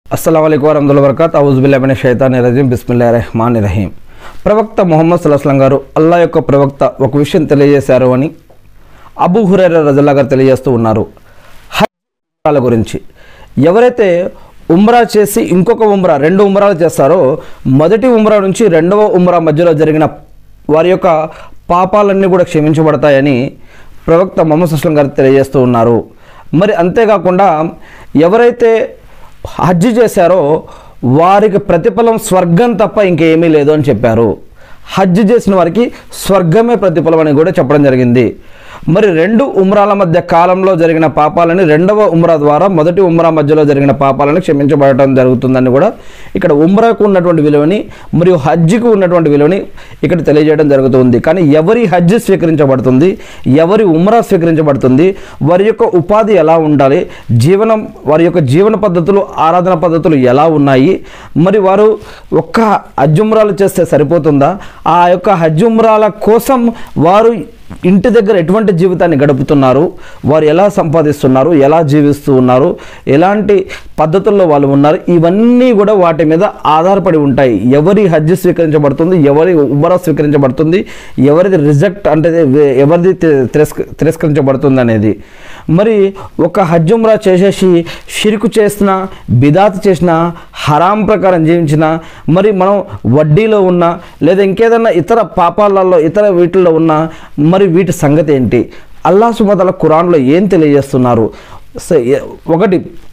అస్సలం వరహతుల్లా వరకత్ అవుజుబిల్లాబిన షైతాన్ రజీం బిస్మిల్లా రెహమాన్ రహీం ప్రవక్త మొహమ్మద్ సల్లాహం గారు అల్లా యొక్క ప్రవక్త ఒక విషయం తెలియజేశారు అని అబూ హురైర రజల్లా గారు తెలియజేస్తూ ఉన్నారు హజ్ ఉమ్రాల గురించి ఎవరైతే ఉమ్రా చేసి ఇంకొక ఉమ్రా రెండు ఉమ్రాలు చేస్తారో మొదటి ఉమ్రా నుంచి రెండవ ఉమ్రా మధ్యలో జరిగిన వారి యొక్క పాపాలన్నీ కూడా క్షమించబడతాయని ప్రవక్త మొహమ్మద్ సుస్లం గారు తెలియజేస్తూ ఉన్నారు మరి అంతేకాకుండా ఎవరైతే హజ్ చేశారో వారికి ప్రతిఫలం స్వర్గం తప్ప ఇంకేమీ లేదు అని చెప్పారు హజ్ చేసిన వారికి స్వర్గమే ప్రతిఫలం అని కూడా చెప్పడం జరిగింది మరి రెండు ఉమ్రాల మధ్య కాలంలో జరిగిన పాపాలని రెండవ ఉమ్రా ద్వారా మొదటి ఉమ్రా మధ్యలో జరిగిన పాపాలను క్షమించబడటం జరుగుతుందని కూడా ఇక్కడ ఉమ్రాకు ఉన్నటువంటి విలువని మరియు హజ్కి ఉన్నటువంటి విలువని ఇక్కడ తెలియజేయడం జరుగుతుంది కానీ ఎవరి హజ్ స్వీకరించబడుతుంది ఎవరి ఉమ్రా స్వీకరించబడుతుంది వారి యొక్క ఉపాధి ఎలా ఉండాలి జీవనం వారి యొక్క జీవన పద్ధతులు ఆరాధన పద్ధతులు ఎలా ఉన్నాయి మరి వారు ఒక్క హజ్ ఉమ్రాలు చేస్తే సరిపోతుందా ఆ యొక్క హజ్ ఉమ్రాల కోసం వారు ఇంటి దగ్గర ఎటువంటి జీవితాన్ని గడుపుతున్నారు వారు ఎలా సంపాదిస్తున్నారు ఎలా జీవిస్తూ ఉన్నారు ఎలాంటి పద్ధతుల్లో వాళ్ళు ఉన్నారు ఇవన్నీ కూడా వాటి మీద ఆధారపడి ఉంటాయి ఎవరి హజ్ స్వీకరించబడుతుంది ఎవరి ఉమరా స్వీకరించబడుతుంది ఎవరిది రిజెక్ట్ అంటే ఎవరిది తి- తిరస్క తిరస్కరించబడుతుంది అనేది మరి ఒక హజ్ ఉమ్రా చేసేసి షిరుకు చేసిన బిదాత్ చేసిన హరాం ప్రకారం జీవించిన మరి మనం వడ్డీలో ఉన్నా లేదా ఇంకేదన్నా ఇతర పాపాలలో ఇతర వీటిల్లో ఉన్నా మరి వీటి సంగతి ఏంటి అల్లా సుమతల ఖురాన్లో ఏం తెలియజేస్తున్నారు స- ఏ- ఒకటి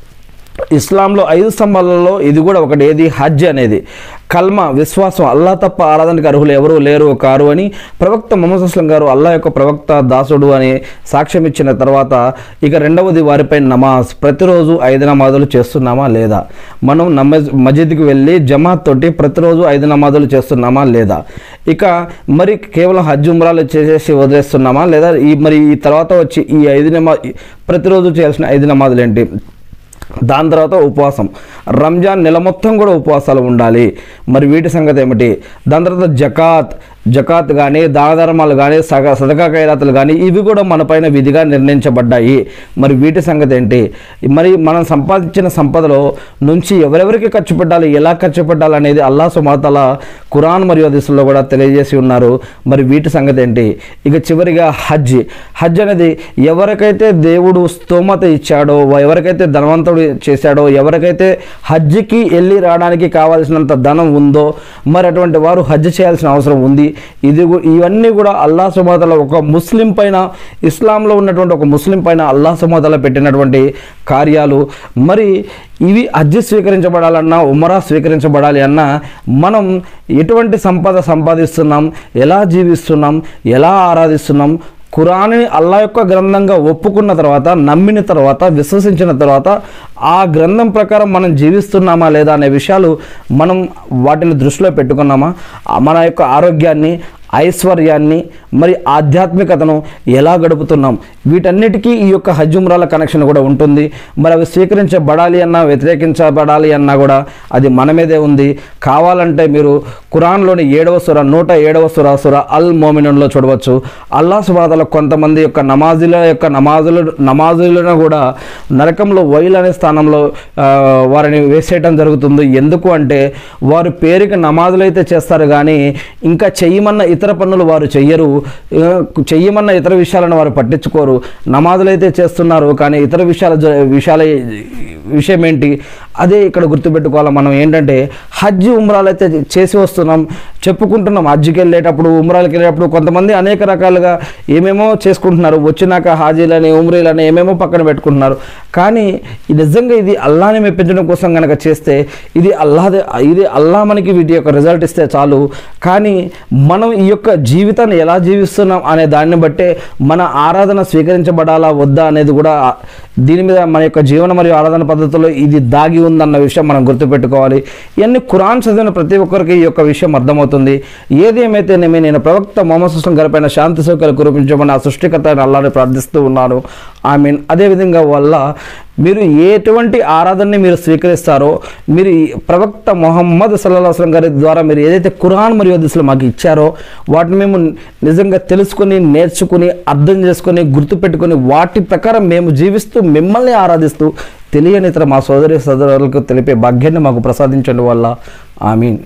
ఇస్లాంలో ఐదు స్తంభాలలో ఇది కూడా ఒకటి ఏది హజ్ అనేది కల్మ విశ్వాసం అల్లా తప్ప ఆరాధనకు అర్హులు ఎవరు లేరు కారు అని ప్రవక్త మొహమ్మద్ అస్లం గారు అల్లా యొక్క ప్రవక్త దాసుడు అని సాక్ష్యం ఇచ్చిన తర్వాత ఇక రెండవది వారిపై నమాజ్ ప్రతిరోజు ఐదు నమాజులు చేస్తున్నామా లేదా మనం నమాజ్ మసీద్కి వెళ్ళి జమాత్ తోటి ప్రతిరోజు ఐదు నమాజులు చేస్తున్నామా లేదా ఇక మరి కేవలం హజ్ ఉమ్రాలు చేసేసి వదిలేస్తున్నామా లేదా ఈ మరి ఈ తర్వాత వచ్చి ఈ ఐదు నమా ప్రతిరోజు చేయాల్సిన ఐదు నమాజులు ఏంటి దాని తర్వాత ఉపవాసం రంజాన్ నెల మొత్తం కూడా ఉపవాసాలు ఉండాలి మరి వీటి సంగతి ఏమిటి దాని తర్వాత జకాత్ జకాత్ కానీ దాన ధర్మాలు కానీ సగ సదకా ఖైరాతులు కానీ ఇవి కూడా మనపైన విధిగా నిర్ణయించబడ్డాయి మరి వీటి సంగతి ఏంటి మరి మనం సంపాదించిన సంపదలో నుంచి ఎవరెవరికి ఖర్చు పెట్టాలి ఎలా ఖర్చు పెట్టాలి అనేది అల్లా సుమాతల ఖురాన్ మరియు హదీసుల్లో కూడా తెలియజేసి ఉన్నారు మరి వీటి సంగతి ఏంటి ఇక చివరిగా హజ్ హజ్ అనేది ఎవరికైతే దేవుడు స్తోమత ఇచ్చాడో ఎవరికైతే ధనవంతుడు చేశాడో ఎవరికైతే హజ్కి వెళ్ళి రావడానికి కావాల్సినంత ధనం ఉందో మరి అటువంటి వారు హజ్ చేయాల్సిన అవసరం ఉంది ఇది గు- ఇవన్నీ కూడా అల్లా సుమాతల ఒక ముస్లిం పైన ఇస్లాంలో ఉన్నటువంటి ఒక ముస్లిం పైన అల్లా సుమాతల పెట్టినటువంటి కార్యాలు మరి ఇవి హజ్ స్వీకరించబడాలన్నా ఉమరా స్వీకరించబడాలి అన్నా మనం ఎటువంటి సంపద సంపాదిస్తున్నాం ఎలా జీవిస్తున్నాం ఎలా ఆరాధిస్తున్నాం ఖురాన్ని అల్లా యొక్క గ్రంథంగా ఒప్పుకున్న తర్వాత నమ్మిన తర్వాత విశ్వసించిన తర్వాత ఆ గ్రంథం ప్రకారం మనం జీవిస్తున్నామా లేదా అనే విషయాలు మనం వాటిని దృష్టిలో పెట్టుకున్నామా ఆ మన యొక్క ఆరోగ్యాన్ని ఐశ్వర్యాన్ని మరి ఆధ్యాత్మికతను ఎలా గడుపుతున్నాం వీటన్నిటికీ ఈ యొక్క హజ్ ఉమ్రాల కనెక్షన్ కూడా ఉంటుంది మరి అవి స్వీకరించబడాలి అన్నా వ్యతిరేకించబడాలి అన్నా కూడా అది మన మీదే ఉంది కావాలంటే మీరు ఖురాన్లోని ఏడవ సుర నూట ఏడవ సుర సుర అల్ మోమినంలో చూడవచ్చు అల్లా సుబాదల కొంతమంది యొక్క నమాజుల యొక్క నమాజులు నమాజులను కూడా నరకంలో వైల్ అనే స్థానంలో ఆ, వారిని వేసేయటం జరుగుతుంది ఎందుకు అంటే వారు పేరుకి నమాజులు అయితే చేస్తారు కానీ ఇంకా చెయ్యమన్న ఇతర పనులు వారు చెయ్యరు ఆ, చెయ్యమన్న ఇతర విషయాలను వారు పట్టించుకోరు నమాజులు అయితే చేస్తున్నారు కానీ ఇతర విషయాల జ- విషయాల విషయం ఏంటి అదే ఇక్కడ గుర్తుపెట్టుకోవాలి మనం ఏంటంటే హజ్ ఉమ్రాలు అయితే చేసి వస్తున్నాం చెప్పుకుంటున్నాం హజ్కి వెళ్ళేటప్పుడు ఉమ్రాలకు వెళ్ళేటప్పుడు కొంతమంది అనేక రకాలుగా ఏమేమో చేసుకుంటున్నారు వచ్చినాక హాజీలని ఉమ్రీలని ఏమేమో పక్కన పెట్టుకుంటున్నారు కానీ ఈ నిజంగా ఇది అల్లాని మెప్పించడం కోసం కనుక చేస్తే ఇది అల్లాదే ఇది అల్లా మనకి వీటి యొక్క రిజల్ట్ ఇస్తే చాలు కానీ మనం ఈ యొక్క జీవితాన్ని ఎలా జీవిస్తున్నాం అనే దాన్ని బట్టే మన ఆరాధన స్వీకరించబడాలా వద్దా అనేది కూడా దీని మీద మన యొక్క జీవన మరియు ఆరాధన పద్ధతిలో ఇది దాగి ఉందన్న విషయం మనం గుర్తుపెట్టుకోవాలి ఇవన్నీ ఖురాన్ చదివిన ప్రతి ఒక్కరికి ఈ యొక్క విషయం అర్థమవుతుంది ఏది ఏమైతేనేమి నేను ప్రవక్త మొహమ్మద్ సుస్లం గారిపైన శాంతి సౌకర్యాలు కురిపించమని ఆ సృష్టికర్త అయిన అల్లాని ప్రార్థిస్తూ ఉన్నాను ఐ మీన్ అదేవిధంగా వల్ల మీరు ఎటువంటి ఆరాధనని మీరు స్వీకరిస్తారో మీరు ఈ ప్రవక్త మొహమ్మద్ సల్లాహ్ అస్లం గారి ద్వారా మీరు ఏదైతే ఖురాన్ మరియు హదీసులు మాకు ఇచ్చారో వాటిని మేము నిజంగా తెలుసుకుని నేర్చుకుని అర్థం చేసుకుని గుర్తుపెట్టుకుని వాటి ప్రకారం మేము జీవిస్తూ మిమ్మల్ని ఆరాధిస్తూ తెలియని ఇతర మా సోదరి సోదరులకు తెలిపే భాగ్యాన్ని మాకు ప్రసాదించండి వల్ల ఆమీన్